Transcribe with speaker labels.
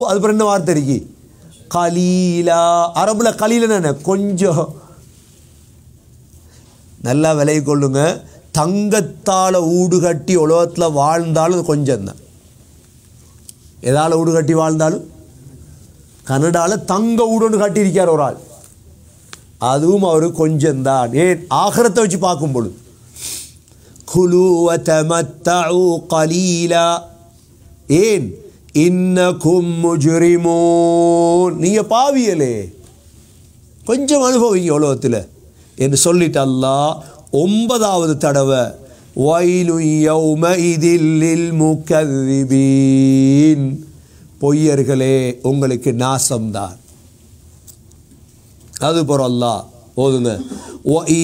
Speaker 1: அது பிறகு என்ன வார்த்தை இருக்கு கலீலா அரபுல கலீலன்னு என்ன கொஞ்சம் நல்லா விலை கொள்ளுங்க தங்கத்தால் ஊடு கட்டி உலகத்தில் வாழ்ந்தாலும் அது கொஞ்சம் தான் எதால் ஊடு கட்டி வாழ்ந்தாலும் கனடாவில் தங்க ஊடுன்னு கட்டியிருக்கார் ஒரு ஆள் அதுவும் அவர் கொஞ்சம்தான் ஏன் ஆகரத்தை வச்சு பார்க்கும் பொழுது குலு வதமத்தஉ கலீலா ஏன் இன்னக்கும் முஜ்ரிமூன் நீங்க பாவியலே கொஞ்சம் அனுபவிங்க உலகத்தில் என்று சொல்லிட்டு அல்லாஹ் ஒன்பதாவது தடவை வயலு யௌம இதில் முகதிபீன் பொய்யர்களே உங்களுக்கு நாசம்தான் அது போகிற அல்லாஹ் போதுங்க